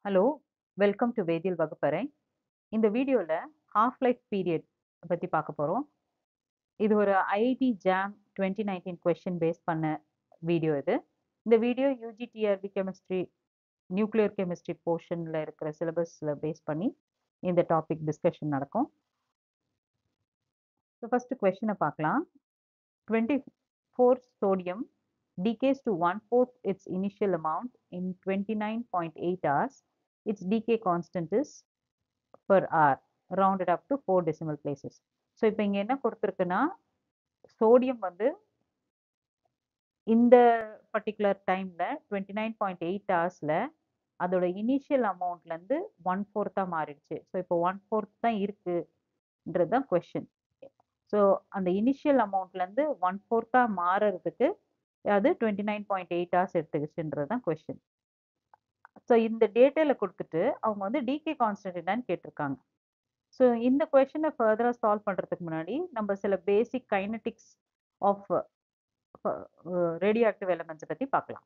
Hello welcome to வேதியியல் வகுப்பறை இந்த வீடியோவில் ஹாஃப் லைஃப் பீரியட் பற்றி பார்க்க போகிறோம் இது ஒரு IIT JAM twenty nineteen question base பண்ண வீடியோ இது இந்த video UGTRB chemistry nuclear chemistry போர்ஷனில் இருக்கிற சிலபஸில் பேஸ் பண்ணி இந்த டாபிக் டிஸ்கஷன் நடக்கும் ஸோ ஃபஸ்ட்டு கொஷினை பார்க்கலாம் twenty four sodium decays to one fourth its initial amount in 29.8 hours. Its decay constant is per hour, rounded up to four decimal places. So இப்போ இங்கே என்ன கொடுத்துருக்குன்னா சோடியம் வந்து இந்த பர்டிகுலர் டைமில் twenty nine point eight ஹவர்ஸில் அதோட initial அமௌண்ட்லேருந்து one ஃபோர்த்தாக மாறிடுச்சு ஸோ இப்போ ஒன் ஃபோர்த் தான் இருக்குன்றது தான் கொஷின் ஸோ அந்த இனிஷியல் அமௌண்ட்லேருந்து ஒன் ஃபோர்த்தாக மாறுறதுக்கு அது twenty nine point eight hours எடுத்துக்கிச்சுன்றது தான் கொஷின் ஸோ இந்த டேட்டாவில் கொடுத்துட்டு அவங்க வந்து டிகே கான்ஸ்டன்ட் என்னன்னு கேட்டிருக்காங்க ஸோ இந்த கொஷனை ஃபர்தராக சால்வ் பண்ணுறதுக்கு முன்னாடி நம்ம சில basic kinetics of radio active எலமெண்ட்ஸை பற்றி பார்க்கலாம்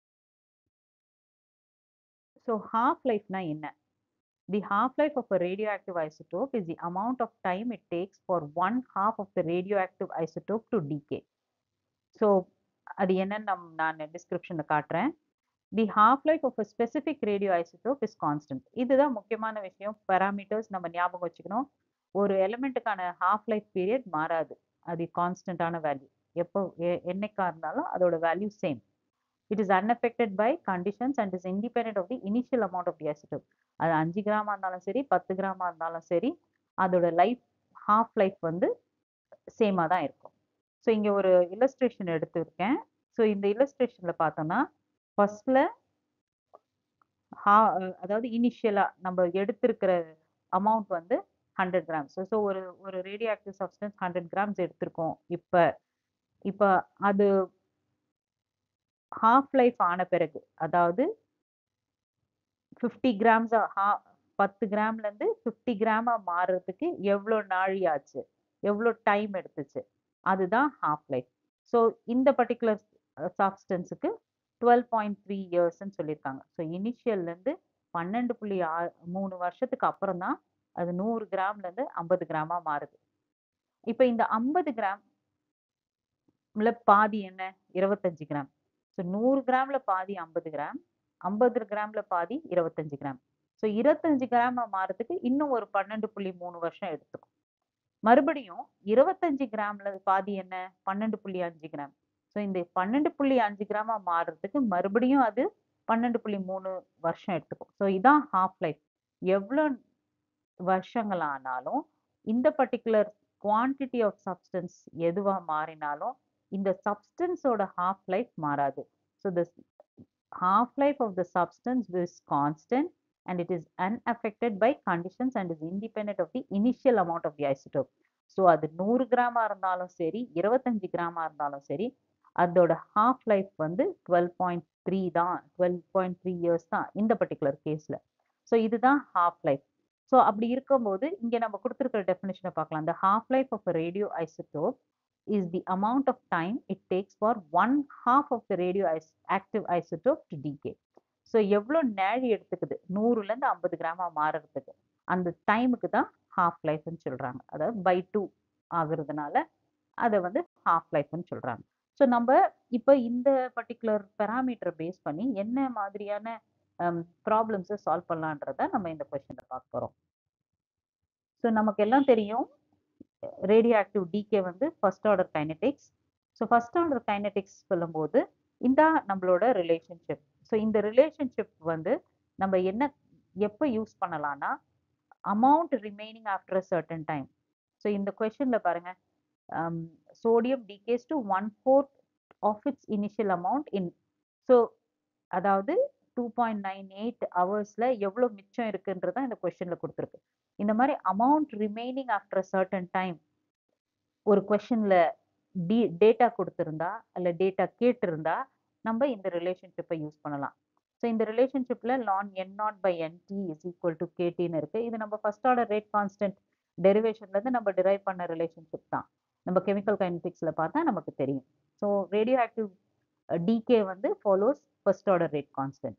ஸோ ஹாஃப் லைஃப்னா என்ன the half life of a radioactive isotope is the amount of time it takes for one half of the radioactive isotope to decay. So அது என்னன்னு நம் நான் டிஸ்கிரிப்ஷனில் காட்டுறேன் the half life of a specific radio isotope is constant இதுதான் முக்கியமான விஷயம் parameters நம்ம ஞாபகம் வச்சுக்கணும் ஒரு எலிமெண்ட்டுக்கான ஹாஃப் லைஃப் பீரியட் மாறாது அது கான்ஸ்டன்டான வேல்யூ எப்போ என்னைக்கா இருந்தாலும் அதோட value same it is unaffected by conditions and is independent of the initial amount of the isotope அது அஞ்சு கிராமா இருந்தாலும் சரி பத்து கிராமா இருந்தாலும் சரி அதோட லைஃப் ஹாஃப் லைஃப் வந்து சேமாக தான் இருக்கும் ஸோ இங்கே ஒரு இல்லஸ்ட்ரேஷன் எடுத்திருக்கேன் ஸோ இந்த இல்லஸ்ட்ரேஷனில் பார்த்தோம்னா ஃபர்ஸ்டில் ஹா அதாவது இனிஷியலாக நம்ம எடுத்திருக்கிற அமௌண்ட் வந்து ஹண்ட்ரட் கிராம்ஸ் ஸோ ஒரு ஒரு radio active substance hundred grams எடுத்திருக்கோம் இப்போ இப்போ அது ஹாஃப் லைஃப் ஆன பிறகு அதாவது ஃபிஃப்டி கிராம்ஸ் ஹா பத்து கிராம்லேருந்து ஃபிஃப்டி கிராமாக மாறுறதுக்கு எவ்வளோ நாழி ஆச்சு எவ்வளோ டைம் எடுத்துச்சு அதுதான் ஹாஃப் லைஃப் ஸோ இந்த பர்டிகுலர் சப்ஸ்டன்ஸுக்கு டுவெல் பாயிண்ட் த்ரீ இயர்ஸ்ன்னு சொல்லியிருக்காங்க ஸோ இனிஷியல்லேருந்து பன்னெண்டு புள்ளி ஆ மூணு வருஷத்துக்கு அப்புறம் தான் அது நூறு கிராம்லேருந்து ஐம்பது கிராமாக மாறுது இப்போ இந்த ஐம்பது கிராம்ல பாதி என்ன இருபத்தஞ்சு கிராம் ஸோ நூறு கிராமில் பாதி ஐம்பது கிராம் ஐம்பது கிராமில் பாதி இருபத்தஞ்சு கிராம் ஸோ இருபத்தஞ்சு கிராம் மாறதுக்கு இன்னும் ஒரு பன்னெண்டு புள்ளி மூணு வருஷம் எடுத்துக்கும் மறுபடியும் இருபத்தஞ்சு கிராம்ல பாதி என்ன பன்னெண்டு புள்ளி அஞ்சு கிராம் ஸோ இந்த பன்னெண்டு புள்ளி அஞ்சு கிராமா மாறுறதுக்கு மறுபடியும் அது பன்னெண்டு புள்ளி மூணு வருஷம் எடுத்துக்கும் ஸோ இதான் ஹாஃப் லைஃப் எவ்வளோ வருஷங்கள் ஆனாலும் இந்த பர்டிகுலர் குவான்டிட்டி ஆஃப் சப்ஸ்டன்ஸ் எதுவாக மாறினாலும் இந்த சப்ஸ்டன்ஸோட ஹாஃப் லைஃப் மாறாது so the half life of the substance is constant and it is unaffected by conditions and is independent of the initial amount of the isotope. So அது நூறு கிராமா இருந்தாலும் சரி இருபத்தஞ்சு கிராமா இருந்தாலும் சரி அதோட ஹாஃப் லைஃப் வந்து டுவெல் பாயிண்ட் த்ரீ தான் டுவெல் பாயிண்ட் த்ரீ இயர்ஸ் தான் இந்த பர்டிகுலர் கேஸில் ஸோ இதுதான் ஹாஃப் லைஃப் ஸோ அப்படி இருக்கும்போது இங்கே நம்ம கொடுத்துருக்கிற டெஃபினேஷனை பார்க்கலாம் இந்த half life of radio isotope is the amount of time it takes for one half of the radioactive isotope to decay. So எவ்வளோ நேழி எடுத்துக்குது நூறுலேருந்து ஐம்பது கிராமாக மாறுறதுக்கு அந்த டைமுக்கு தான் ஹாஃப் லைஃப்னு சொல்கிறாங்க அதாவது பை டூ ஆகுறதுனால அதை வந்து ஹாஃப் லைஃப்னு சொல்கிறாங்க ஸோ நம்ம இப்போ இந்த பர்டிகுலர் பெராமீட்டரை பேஸ் பண்ணி என்ன மாதிரியான ப்ராப்ளம்ஸை சால்வ் பண்ணலான்றத நம்ம இந்த கொஷனில் பார்க்க போகிறோம் ஸோ நமக்கு எல்லாம் தெரியும் ரேடியோ ஆக்டிவ் டிகே வந்து first order kinetics so first order kinetics சொல்லும்போது இந்த நம்மளோட ரிலேஷன்ஷிப் ஸோ இந்த ரிலேஷன்ஷிப் வந்து நம்ம என்ன எப்போ யூஸ் பண்ணலாம்னா amount remaining after a certain time so இந்த கொஷனில் பாருங்க sodium decays to one fourth of its initial amount in so அதாவது டூ பாயிண்ட் நைன் எயிட் ஹவர்ஸில் எவ்வளோ மிச்சம் இருக்குன்றதான் இந்த கொஷனில் கொடுத்துருக்கு இந்த மாதிரி amount remaining after certain time ஒரு கொஷனில் டி டேட்டா கொடுத்துருந்தா அல்ல டேட்டா கேட்டிருந்தா நம்ம இந்த ரிலேஷன்ஷிப்பை யூஸ் பண்ணலாம் ஸோ இந்த ரிலேஷன்ஷிப்பில் ln N naught by NT is equal to கேடின்னு இருக்குது இது நம்ம ஃபர்ஸ்ட் ஆர்டர் ரேட் கான்ஸ்டன்ட் டெரிவேஷன்லேருந்து நம்ம டிரைவ் பண்ண ரிலேஷன்ஷிப் தான் நம்ம கெமிக்கல் கைனடிக்ஸில் பார்த்தா நமக்கு தெரியும் ஸோ ரேடியோ ஆக்டிவ் டிகே வந்து follows first order rate constant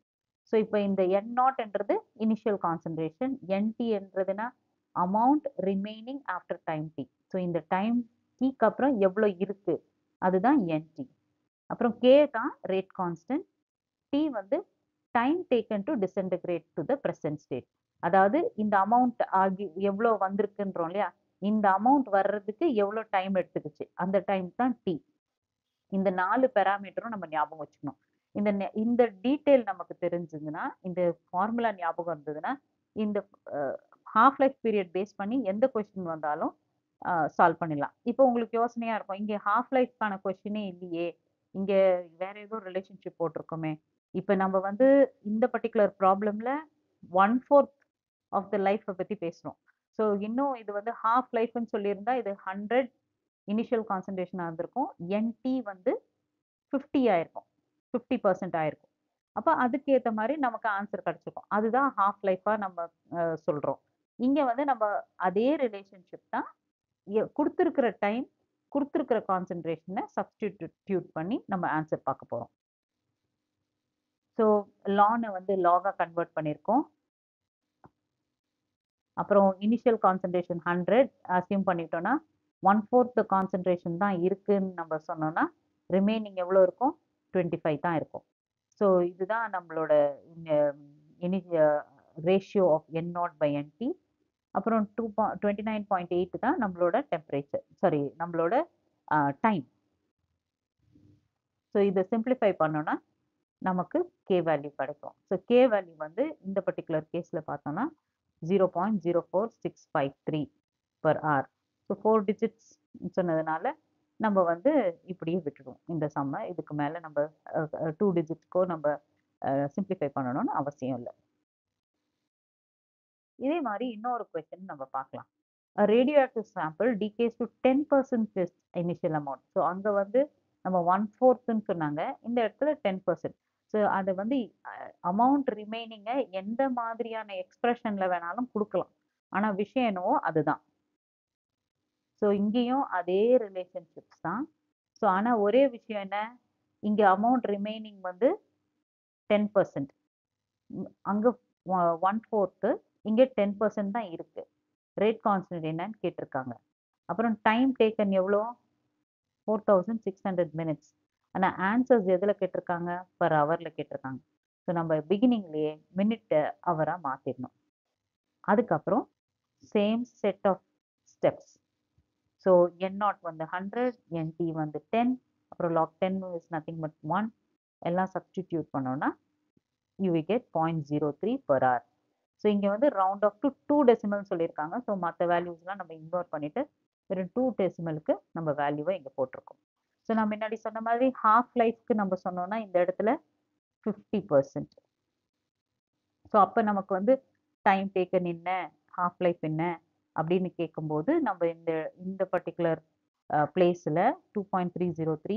so இப்போ இந்த என் நாட்ன்றது இனிஷியல் கான்சன்ட்ரேஷன் என்டி என்றதுன்னா amount remaining after time t so இந்த டைம் டீக்கு அப்புறம் எவ்வளோ இருக்கு அதுதான் என்டி அப்புறம் கே தான் ரேட் கான்ஸ்டன்ட் டி வந்து time taken to disintegrate to the present state அதாவது இந்த அமௌண்ட் ஆகி எவ்வளோ வந்திருக்குன்றோம் இல்லையா இந்த அமௌண்ட் வர்றதுக்கு எவ்வளோ டைம் எடுத்துக்கிச்சு அந்த டைம் தான் டி இந்த நாலு பெராமீட்டரும் நம்ம ஞாபகம் வச்சுக்கணும் இந்த நெ- இந்த டீட்டெயில் நமக்கு தெரிஞ்சதுன்னா இந்த ஃபார்முலா ஞாபகம் இருந்ததுன்னா இந்த ஹாஃப் லைஃப் பீரியட் பேஸ் பண்ணி எந்த கொஸ்டின் வந்தாலும் சால்வ் பண்ணிடலாம் இப்போ உங்களுக்கு யோசனையா இருக்கும் இங்கே ஹாஃப் லைஃப்க்கான கொஸ்டினே இல்லையே இங்க வேற ஏதோ ரிலேஷன்ஷிப் போட்டிருக்கோமே இப்போ நம்ம வந்து இந்த பர்டிகுலர் ப்ராப்ளம்ல ஒன் ஃபோர்த் ஆஃப் த லைஃப்பை பத்தி பேசுறோம் ஸோ இன்னும் இது வந்து ஹாஃப் லைஃப்னு சொல்லியிருந்தா இது ஹண்ட்ரட் இனிஷியல் கான்சன்ட்ரேஷன் ஆயிருந்திருக்கும் என்டி வந்து ஃபிஃப்டி ஆயிருக்கும் ஃபிஃப்டி பர்சன்ட் ஆயிருக்கும் அப்போ அதுக்கு ஏற்ற மாதிரி நமக்கு ஆன்சர் கிடைச்சிருக்கும் அதுதான் ஹாஃப் லைஃபாக நம்ம அஹ், சொல்றோம் இங்க வந்து நம்ம அதே ரிலேஷன்ஷிப் தான் எ- கொடுத்திருக்கிற டைம் கொடுத்திருக்கிற கான்சென்ட்ரேஷனை சப்ஸ்டிடியூட் பண்ணி நம்ம ஆன்சர் பார்க்க போறோம் ஸோ லானை வந்து லாகா கன்வெர்ட் பண்ணியிருக்கோம் அப்புறம் இனிஷியல் கான்சன்ட்ரேஷன் ஹண்ட்ரட் அசியூம் பண்ணிட்டோம்னா ஒன் ஃபோர்த் கான்சன்ட்ரேஷன் தான் இருக்குன்னு நம்ம சொன்னோம்னா ரிமைனிங் எவ்வளோ இருக்கும் டுவெண்ட்டி ஃபைவ் தான் இருக்கும் ஸோ இதுதான் நம்மளோட இனி ratio of N naught by NT அப்புறம் two twenty nine point eight தான் நம்மளோட டெம்பரேச்சர் சாரி நம்மளோட டைம் ஸோ இதை சிம்பிளிஃபை பண்ணோம்னா நமக்கு கே வேல்யூ கிடைக்கும் ஸோ கே வேல்யூ வந்து இந்த பர்டிகுலர் கேஸில் பார்த்தோம்னா zero point zero four six five three per hour so four digits சொன்னதுனால நம்ம வந்து இப்படியே விட்டுடுவோம் இந்த சம்மை இதுக்கு மேலே நம்ம டூ டிஜிட்ஸ்க்கோ நம்ம சிம்பிளிஃபை பண்ணணும்னு அவசியம் இல்லை இதே மாதிரி இன்னொரு கொஸ்டின் நம்ம பார்க்கலாம் radioactive sample decays to ten percent initial amount so அங்கே வந்து நம்ம ஒன் ஃபோர்த்துன்னு சொன்னாங்க இந்த இடத்துல டென் பர்சன்ட் ஸோ அதை வந்து அமௌண்ட் ரிமைனிங்கை எந்த மாதிரியான எக்ஸ்பிரஷனில் வேணாலும் கொடுக்கலாம் ஆனால் விஷயம் என்னவோ அதுதான் ஸோ இங்கேயும் அதே ரிலேஷன்ஷிப்ஸ் தான் ஸோ ஆனால் ஒரே விஷயம் என்ன இங்கே அமௌண்ட் ரிமைனிங் வந்து டென் பர்சன்ட் அங்கே ஒன் ஃபோர்த்து இங்கே டென் பர்சன்ட் தான் இருக்கு ரேட் கான்ஸ்டன்ட் என்னன்னு கேட்டிருக்காங்க அப்புறம் டைம் டேக்கன் எவ்வளோ four thousand six hundred minutes ஆனால் ஆன்சர்ஸ் எதில் கேட்டிருக்காங்க பர் ஹவரில் கேட்டிருக்காங்க ஸோ நம்ம பிகினிங்லேயே மினிட்டை ஹவராக மாற்றிடணும் அதுக்கப்புறம் same set of steps so N naught வந்து ஹண்ட்ரட் என்டி வந்து டென் அப்புறம் log ten is nothing but one எல்லாம் சப்ஸ்டிடியூட் பண்ணோம்னா you we get point zero three per hour so இங்கே வந்து round off to two decimal சொல்லியிருக்காங்க ஸோ மற்ற வேல்யூஸ்லாம் நம்ம இக்னோர் பண்ணிட்டு வெறும் டூ டெசிமலுக்கு நம்ம வேல்யூவை இங்கே போட்டிருக்கோம் ஸோ நான் முன்னாடி சொன்ன மாதிரி ஹாஃப் லைஃப்க்கு நம்ம சொன்னோம்னா இந்த இடத்துல ஃபிஃப்டி பர்சன்ட் ஸோ அப்போ நமக்கு வந்து டைம் டேக்கன் என்ன ஹாஃப் லைஃப் என்ன அப்படின்னு கேட்கும்போது நம்ம இந்த இந்த பர்டிகுலர் பிளேஸில் two point three zero three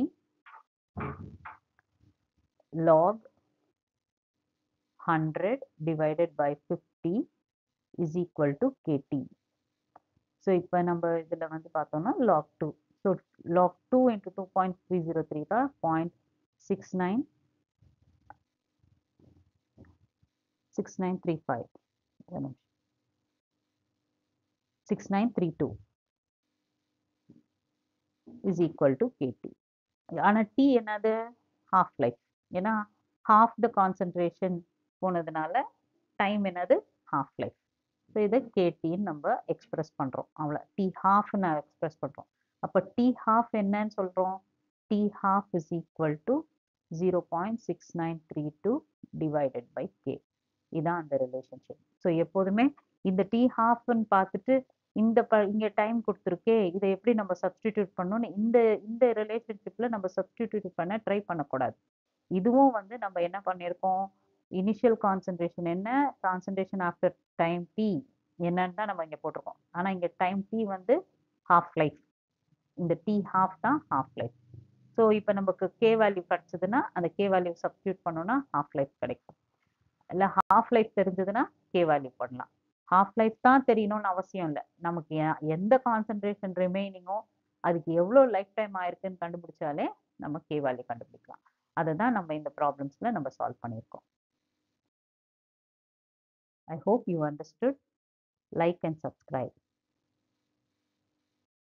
log hundred divided by fifty is equal to KT so இப்போ நம்ம இதில் வந்து பார்த்தோம்னா log two so log two into two point three zero three தான் point six nine six nine three five six nine three two is equal to KT ஆனால் t என்னது half life ஏன்னா half the concentration போனதுனால time என்னது half life so இதை கேடின்னு நம்ம express பண்ணுறோம் அவ்வளோ டி ஹாஃப்னு எக்ஸ்பிரஸ் பண்ணுறோம் அப்போ டி ஹாஃப் என்னன்னு சொல்கிறோம் t half is equal to zero point six nine three two divided by K இதான் அந்த ரிலேஷன்ஷிப் ஸோ எப்போதுமே இந்த டி ஹாஃப்னு பார்த்துட்டு இந்த ப இங்கே டைம் கொடுத்துருக்கே இதை எப்படி நம்ம சப்ஸ்டிடியூட் பண்ணணும்னு இந்த இந்த ரிலேஷன்ஷிப்பில் நம்ம சப்ஸ்டிடியூட் பண்ண ட்ரை பண்ணக்கூடாது இதுவும் வந்து நம்ம என்ன பண்ணியிருக்கோம் இனிஷியல் கான்சன்ட்ரேஷன் என்ன கான்சன்ட்ரேஷன் ஆஃப்டர் டைம் டி என்னன்னு தான் நம்ம இங்கே போட்டிருக்கோம் ஆனால் இங்கே டைம் டி வந்து ஹாஃப் லைஃப் இந்த டி ஹாஃப் தான் ஹாஃப் லைஃப் ஸோ இப்போ நமக்கு கே வேல்யூ கிடச்சதுன்னா அந்த கே வேல்யூ சப்ஸ்டியூட் பண்ணோம்னா ஹாஃப் லைஃப் கிடைக்கும் இல்லை ஹாஃப் லைஃப் தெரிஞ்சதுன்னா கே வேல்யூ பண்ணலாம் ஹாஃப் லைஃப் தான் தெரியணும்னு அவசியம் இல்லை நமக்கு எ- எந்த கான்சன்ட்ரேஷன் ரிமைனிங்கோ அதுக்கு எவ்வளோ லைஃப் டைம் ஆயிருக்குன்னு கண்டுபிடிச்சாலே நம்ம கே வேல்யூ கண்டுபிடிக்கலாம் அதை தான் நம்ம இந்த ப்ராப்ளம்ஸில் நம்ம சால்வ் பண்ணியிருக்கோம் I hope you understood like and subscribe